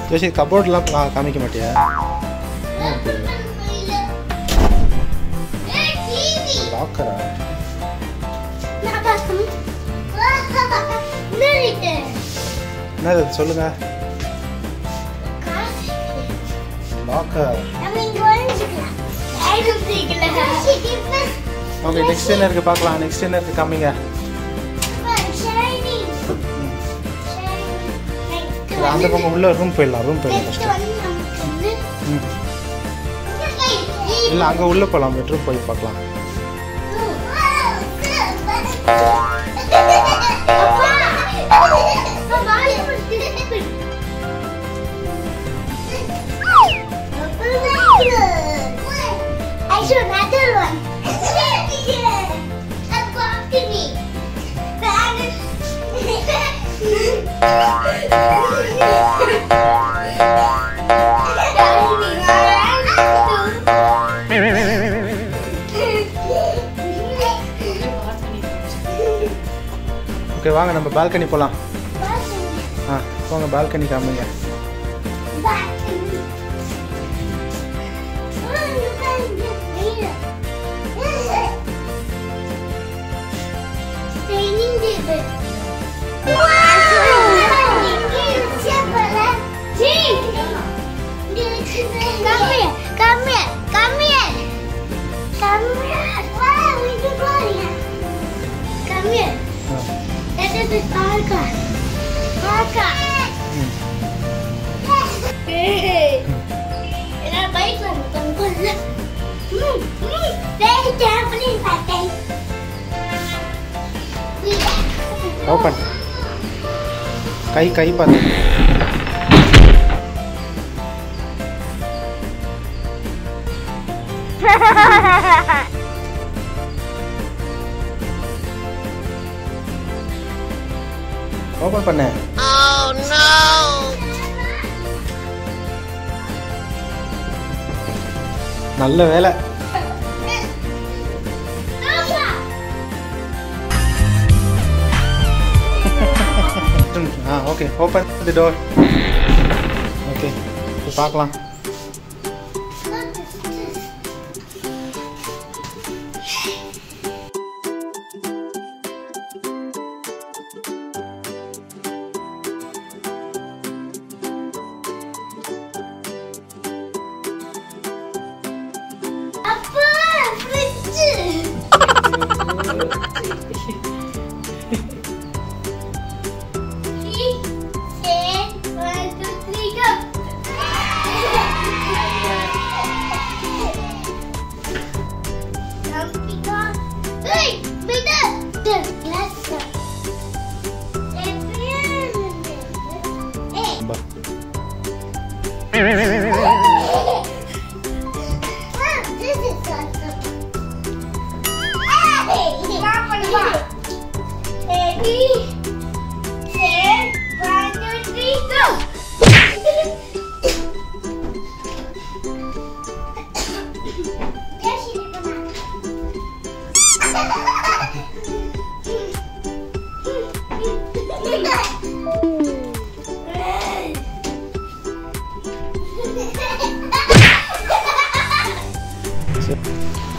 ஜோஷி கபோர்ட்லாம் கா- காமிக்க மாட்டியா லாக்கரா என்னது அது சொல்லுங்க லாக்கர் ஓகே நெக்ஸ்ட் என்ன இருக்கு பார்க்கலாம் நெக்ஸ்ட் என்ன இருக்கு காமிங்க சரி, அந்த பக்கம் உள்ள ரூம் போயிடலாம் ரூம் போயிடலாம் ஃபஸ்ட்டு ம் இல்லை அங்கே உள்ளே போகலாம் பெட்ரூம் போய் பார்க்கலாம் I show another one. A balcony. Okay வாங்க நம்ம பால்கனி போகலாம் ஆ போங்க பால்கனி காமிங்க Come here, come here, come here. Come here. Wow, we can go here. Come here. Ah That is the parka. Parka. ம் Hey. Era baik lah, bukan bola. Hmm, hmm. Very carefully, Pakai. Open கை கை பார்த்து open பண்ண நல்ல வேலை ah okay open the door okay இப்போ பார்க்கலாம் அப்பா ஃப்ரிட்ஜ் பா. Ready, set, one, two, three, go! Yes, you did சரி.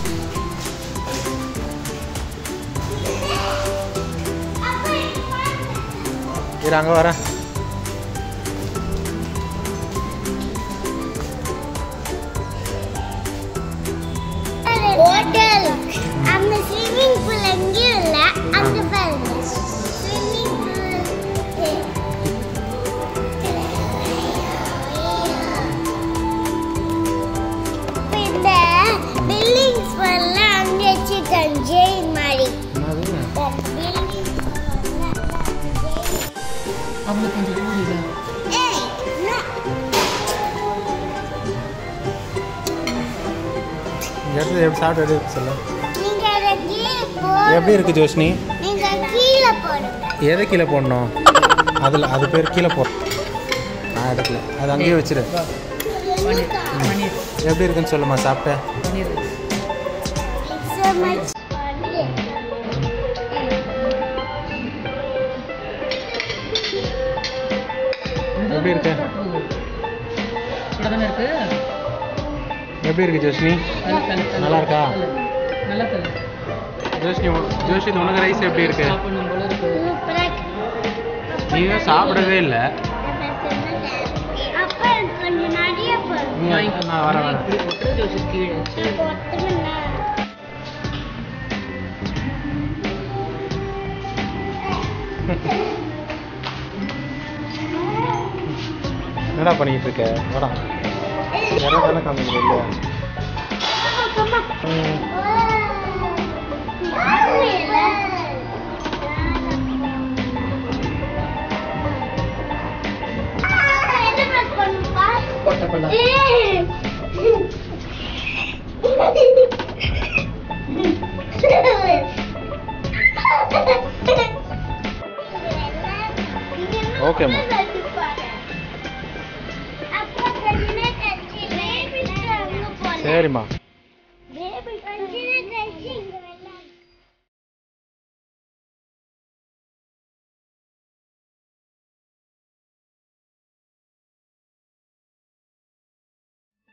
இரு அங்கே வரேன் ஹோட்டல் அந்த ஸ்விம்மிங் பூல் எங்கேயும் இல்லை அங்க பாருங்க ஸ்விம்மிங் பூல் இந்த பில்டிங்ஸ் எல்லாம் அங்கே வச்சுருக்காங்க ஜெயின் மாதிரி என்னது பில்டிங்ஸ் அவங்களுக்கு கொஞ்சம் கூடிதான் ஏய் நான் இங்க இடத்துல எப்படி சாப்பிட்டு எப்படி இருக்கு சொல்லு நீங்க அதை கீழே போடுங்க எப்படி இருக்கு ஜோஷ்னி நீங்க கீழே போடுங்க எதை கீழே போடணும் அதில் அது பேர் கீழே போ நான் எடுக்கல அது அங்கேயே வச்சிரு பன்னீர் பன்னீர் எப்படி இருக்குன்னு சொல்லுமா சாப்பிட்டேன் பன்னீர் so much fun. எப்படி இருக்கு போகுது சூடாக தானே இருக்கு எப்படி இருக்கு ஜோஷ்னி தலை தலை தலை நல்லா இருக்கா? தலை. நல்லா தலை ஜோஷ்னி உன- ஜோஷ்னி உனக்கு ரைஸ் எப்படி இருக்கு சாப்பிடணும் போல இருக்கு சூப்பரா இருக்கு. நீயும் சாப்பிடவே இல்லை அப்பா எனக்கு கொஞ்சம் நிறைய போதும் நான் வரேன் வரேன் இப்படி கொட்டுறது வச்சு கீழே எனக்கு ஒத்துமண்ணா என்னடா பண்ணிட்டு இருக்க வாடா யாரோ தானே காமிக்கிறேன் இல்லையா ம். கொட்டப்படலாம் ஓகேம்மா. அப்பா சரிம்மா